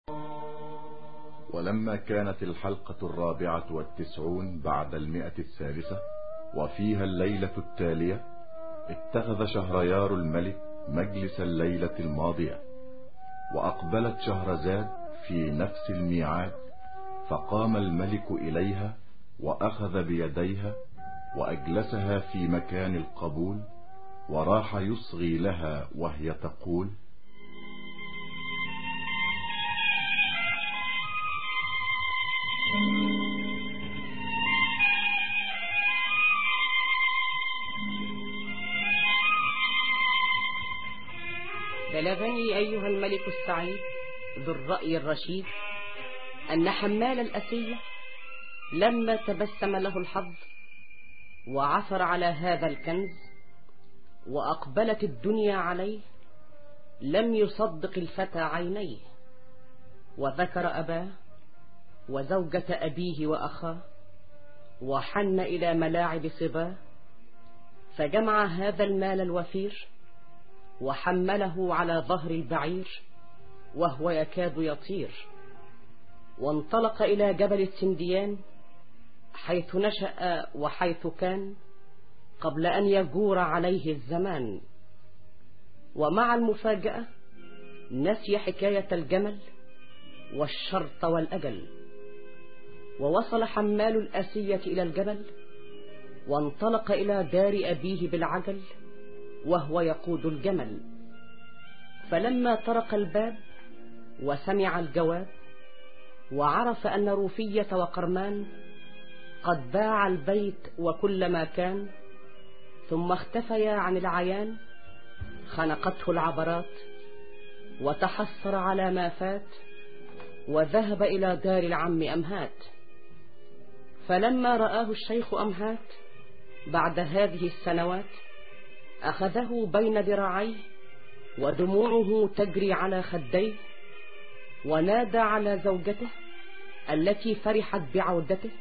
ولما كانت الحلقة الرابعة والتسعون بعد المئة الثالثة وفيها الليلة التالية اتخذ شهريار الملك مجلس الليلة الماضية وأقبلت شهرزاد في نفس الميعاد فقام الملك إليها وأخذ بيديها وأجلسها في مكان القبول وراح يصغي لها وهي تقول بلغني أيها الملك السعيد ذو الرأي الرشيد أن حمال الأسية لما تبسم له الحظ وعثر على هذا الكنز وأقبلت الدنيا عليه لم يصدق الفتى عينيه وذكر أباه وزوجة أبيه وأخاه وحن إلى ملاعب صباه فجمع هذا المال الوفير وحمله على ظهر البعير وهو يكاد يطير وانطلق إلى جبل السنديان حيث نشأ وحيث كان قبل أن يجور عليه الزمان ومع المفاجأة نسي حكاية الجمل والشرط والأجل ووصل حمال الأسية إلى الجبل وانطلق إلى دار أبيه بالعجل وهو يقود الجمل فلما طرق الباب وسمع الجواب وعرف أن روفية وقرمان قد باع البيت وكل ما كان ثم اختفيا عن العيان خنقته العبرات وتحسر على ما فات وذهب إلى دار العم أمهات فلما رآه الشيخ أمهات بعد هذه السنوات أخذه بين ذراعيه ودموعه تجري على خديه ونادى على زوجته التي فرحت بعودته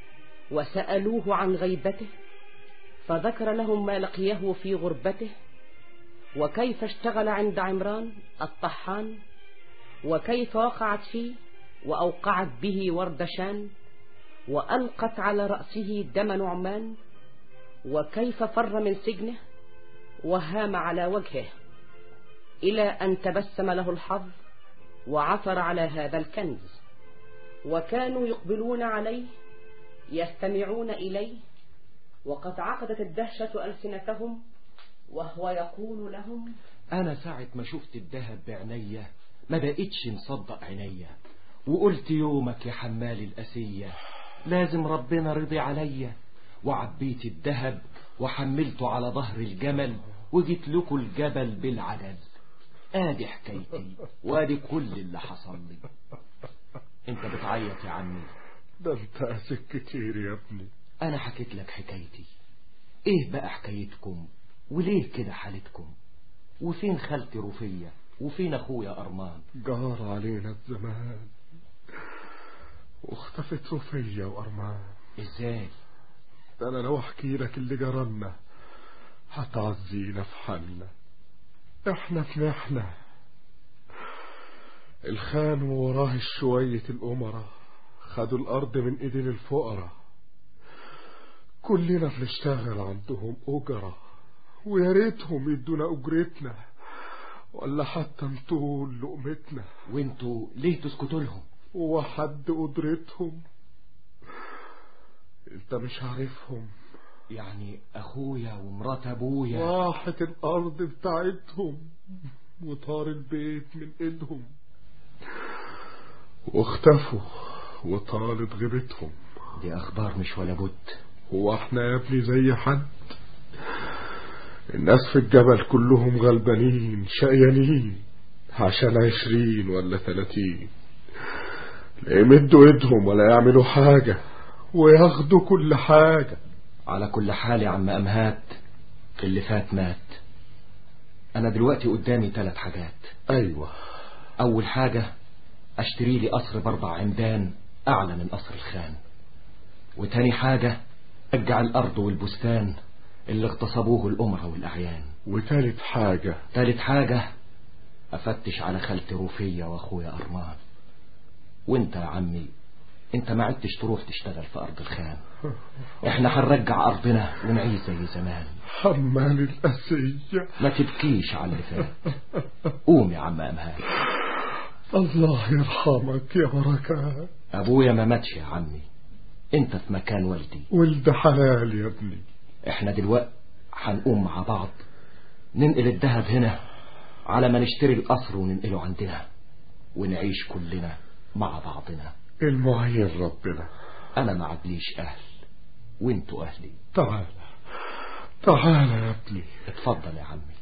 وسألوه عن غيبته فذكر لهم ما لقيه في غربته وكيف اشتغل عند عمران الطحان وكيف وقعت فيه وأوقعت به وردشان وألقت على رأسه دم نعمان وكيف فر من سجنه وهام على وجهه إلى أن تبسم له الحظ وعثر على هذا الكنز وكانوا يقبلون عليه يستمعون إليه وقد عقدت الدهشة ألسنتهم وهو يقول لهم أنا ساعة ما شفت الذهب بعينيا ما بقيتش مصدق عينيا وقلت يومك يا حمال الأسية لازم ربنا رضي عليا وعبيت الذهب وحملته على ظهر الجمل وجيت لكم الجبل بالعجل ادي حكايتي وادي كل اللي حصل لي انت بتعيط يا عمي ده انت قاسك كتير يا ابني انا حكيت لك حكايتي ايه بقى حكايتكم وليه كده حالتكم وفين خالتي رفية وفين اخويا ارمان جار علينا الزمان واختفت رفية وارمان ازاي ده انا لو احكي لك اللي جرالنا هتعزينا في حالنا احنا في محنة الخان ووراه شوية الأمراء خدوا الأرض من إيدين الفقراء كلنا بنشتغل عندهم أجرة ويا ريتهم يدونا أجرتنا ولا حتى نطول لقمتنا وانتوا ليه تسكتوا لهم وحد قدرتهم انت مش عارفهم يعني اخويا ومرات ابويا راحت الارض بتاعتهم وطار البيت من ايدهم واختفوا وطالت غيبتهم دي اخبار مش ولا بد هو احنا يا ابني زي حد الناس في الجبل كلهم غلبانين شقيانين عشان عشرين ولا ثلاثين لا يمدوا ايدهم ولا يعملوا حاجة وياخدوا كل حاجة على كل حال يا عم أمهات اللي فات مات أنا دلوقتي قدامي ثلاث حاجات أيوة أول حاجة أشتري لي قصر بأربع عمدان أعلى من قصر الخان وتاني حاجة أرجع الأرض والبستان اللي اغتصبوه الأمراء والأعيان وتالت حاجة تالت حاجة أفتش على خالتي روفية وأخويا أرمان وانت يا عمي انت ما عدتش تروح تشتغل في ارض الخان احنا هنرجع ارضنا ونعيش زي زمان حمال الأسية ما تبكيش على اللي فات قوم يا عم امهات الله يرحمك يا بركات ابويا ما ماتش يا عمي انت في مكان والدي ولد حلال يا ابني احنا دلوقتي هنقوم مع بعض ننقل الذهب هنا على ما نشتري القصر وننقله عندنا ونعيش كلنا مع بعضنا المعين ربنا انا ما عدليش اهل وانتوا اهلي تعال تعال يا ابني اتفضل يا عمي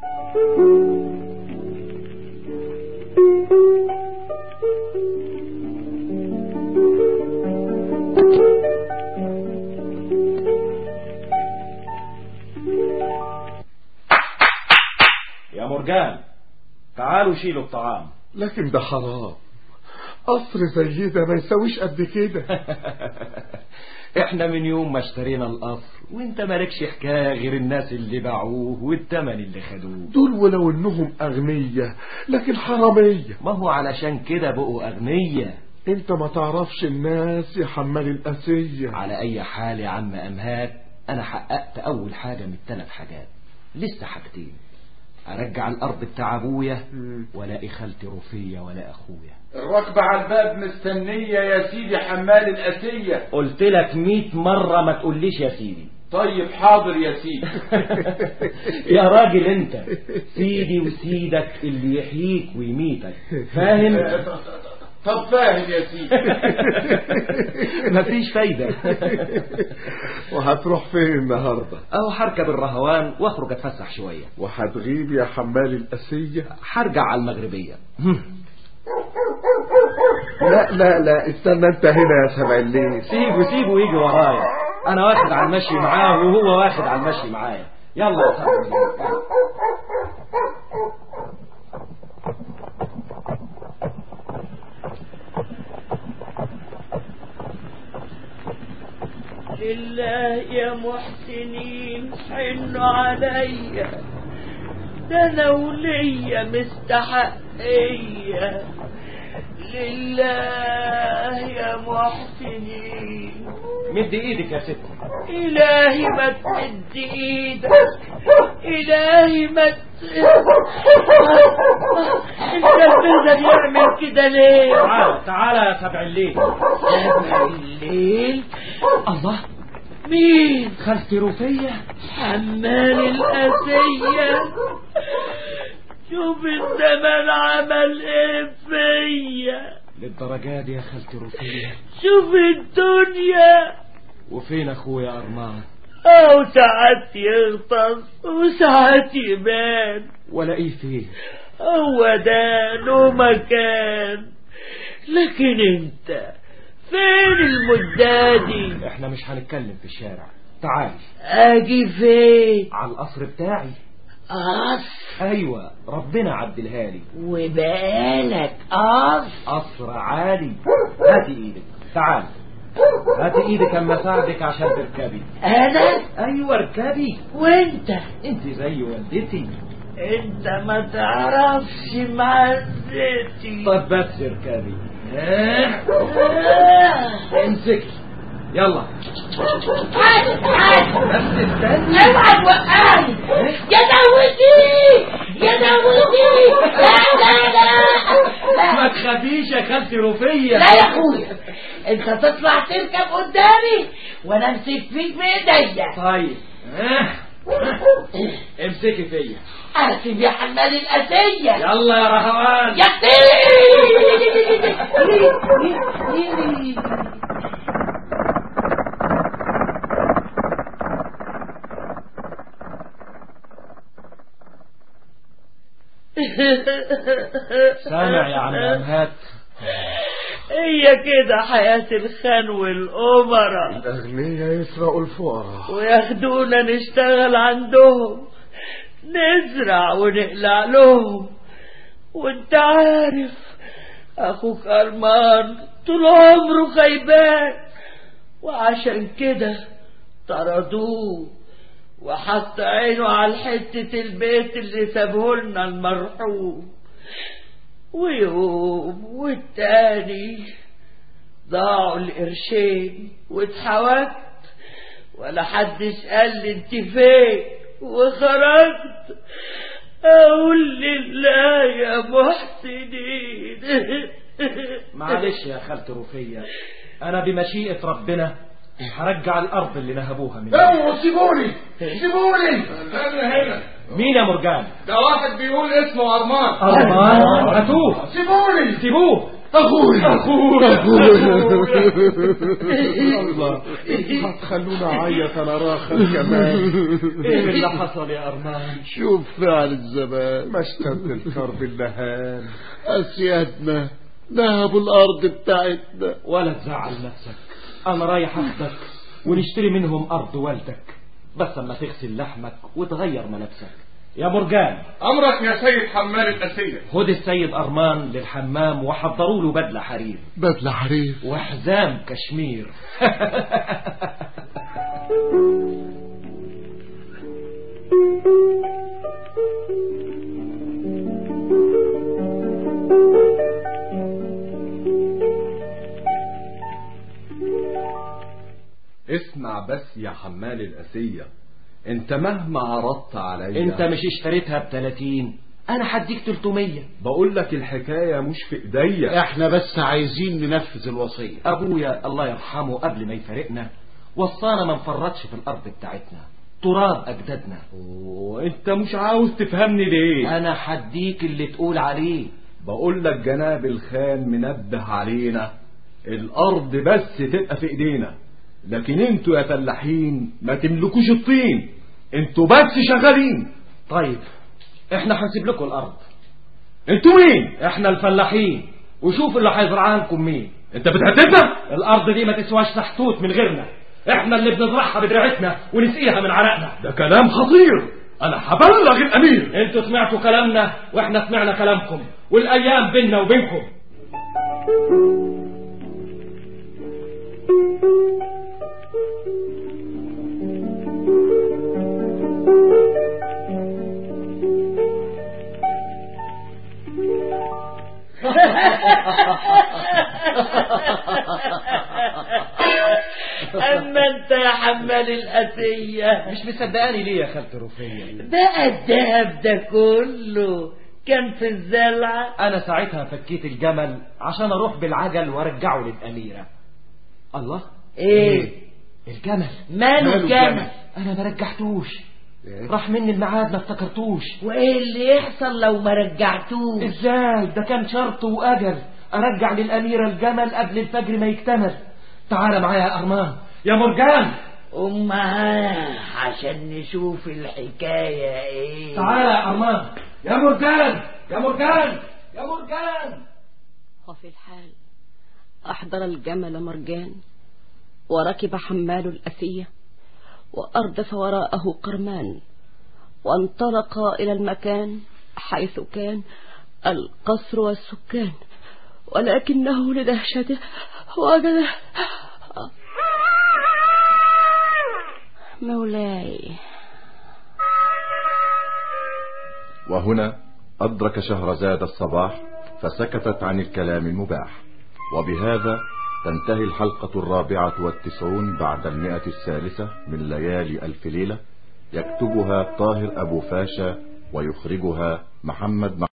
يا مرجان تعالوا شيلوا الطعام لكن ده حرام قصر زي ده ما يساويش قد كده احنا من يوم ما اشترينا القصر وانت مالكش حكايه غير الناس اللي باعوه والتمن اللي خدوه دول ولو انهم اغنية لكن حرامية ما هو علشان كده بقوا اغنية انت ما تعرفش الناس يا حمال الأسية على اي حال يا عم امهات انا حققت اول حاجة من الثلاث حاجات لسه حاجتين ارجع الارض بتاع ابويا ولا خالتي رفية ولا اخويا الركبة على الباب مستنية يا سيدي حمال الأسية قلت لك مئة مرة ما تقوليش يا سيدي طيب حاضر يا سيدي يا راجل انت سيدي وسيدك اللي يحييك ويميتك فاهم طب فاهم يا سيدي مفيش فايدة وهتروح فين النهاردة اهو هركب الرهوان واخرج اتفسح شوية وهتغيب يا حمال الأسية هرجع على المغربية لا لا لا استنى انت هنا يا سبع الليل سيبه سيبه يجي ورايا انا واخد على المشي معاه وهو واخد على المشي معايا يلا يا صاحبي لله يا محسنين حنوا عليا ده انا وليا مستحقية لله يا محسنين مد ايدك يا ست إلهي ما تمد إيدك إلهي ما ت... انت بتقدر يعمل كده ليه تعالى تعالى يا سبع الليل سبع الليل الله مين خالتي رفية حمال الأسية شوف الزمن عمل ايه فيا للدرجة دي يا خالتي رفية شوف الدنيا وفين اخويا ارمان او ساعات يغطس وساعات يبان ولا ايه فيه هو ده له مكان لكن انت فين المدادي احنا مش هنتكلم في الشارع تعالي اجي فين على القصر بتاعي قصر ايوه ربنا عدلها لي وبقالك قصر قصر عالي هاتي ايدك تعالي هاتي ايدك اما اساعدك عشان تركبي انا ايوه اركبي وانت انت زي والدتي انت ما تعرفش معزتي طب بس اركبي ها؟ امسكي يلا بس استني اوعى توقعني يا داودي يا داودي لا لا لا ما تخافيش يا خالتي رفية لا يا اخويا انت تطلع تركب قدامي وانا امسك فيك بايديا طيب ها؟ امسكي فيا ارسم يا حمال الاسيه يلا يا رهوان يا اختي سامع يا عم امهات هي كده حياة الخان والأمراء الأغنياء يسرقوا الفقراء وياخدونا نشتغل عندهم نزرع ونقلع لهم وانت عارف اخوك ارمان طول عمره خيبان وعشان كده طردوه وحط عينه على حتة البيت اللي سابهولنا المرحوم ويوم والتاني ضاعوا القرشين واتحوجت ولا حدش قال لي انت فين وخرجت اقول لله يا محسنين معلش يا خالتي رفية انا بمشيئة ربنا هرجع الارض اللي نهبوها مني اوعوا سيبوني سيبوني انا هنا مين يا مرجان ده واحد بيقول اسمه ارمان ارمان هاتوه سيبوني سيبوه اخويا الله هتخلونا عيط انا راخر كمان ايه اللي حصل يا ارمان شوف فعل الزمان ما اشتد الكرب اللهان أسيادنا ذهبوا الأرض بتاعتنا ولا تزعل نفسك انا رايح اخدك ونشتري منهم ارض والدك بس اما تغسل لحمك وتغير ملابسك يا مرجان امرك يا سيد حمال الاسيه خد السيد ارمان للحمام وحضروا له بدله حرير بدلة حرير وحزام كشمير اسمع بس يا حمال الأسية انت مهما عرضت عليا انت مش اشتريتها ب 30 انا هديك 300 بقول لك الحكاية مش في ايديا احنا بس عايزين ننفذ الوصية ابويا الله يرحمه قبل ما يفارقنا وصانا ما نفرطش في الارض بتاعتنا تراب اجدادنا وانت مش عاوز تفهمني ليه انا هديك اللي تقول عليه بقول لك جناب الخان منبه علينا الارض بس تبقى في ايدينا لكن انتوا يا فلاحين ما تملكوش الطين انتوا بس شغالين طيب احنا هنسيب لكم الارض انتوا مين احنا الفلاحين وشوف اللي هيزرعها لكم مين انت بتهددنا الارض دي ما تسواش سحتوت من غيرنا احنا اللي بنزرعها بدراعتنا ونسقيها من عرقنا ده كلام خطير انا هبلغ الامير انتوا سمعتوا كلامنا واحنا سمعنا كلامكم والايام بيننا وبينكم اما انت يا حمال الاسيه مش مصدقاني ليه يا خالتي رفية بقى الدهب ده كله كان في الزلعه انا ساعتها فكيت الجمل عشان اروح بالعجل وارجعه للاميرة الله ايه الجمل ماله الجمل انا ما رجعتوش راح مني الميعاد ما افتكرتوش وايه اللي يحصل لو ما رجعتوش ازاي ده كان شرط واجل ارجع للاميرة الجمل قبل الفجر ما يكتمل تعال معايا يا ارمان يا مرجان قوم معاه عشان نشوف الحكايه ايه تعال يا ارمان يا مرجان يا مرجان يا مرجان وفي الحال أحضر الجمل مرجان وركب حمال الأسية وأردف وراءه قرمان وانطلقا إلى المكان حيث كان القصر والسكان ولكنه لدهشته وجد مولاي وهنا أدرك شهرزاد الصباح فسكتت عن الكلام المباح وبهذا تنتهي الحلقة الرابعة والتسعون بعد المئة الثالثة من ليالي ألف ليلة يكتبها طاهر أبو فاشا ويخرجها محمد محمود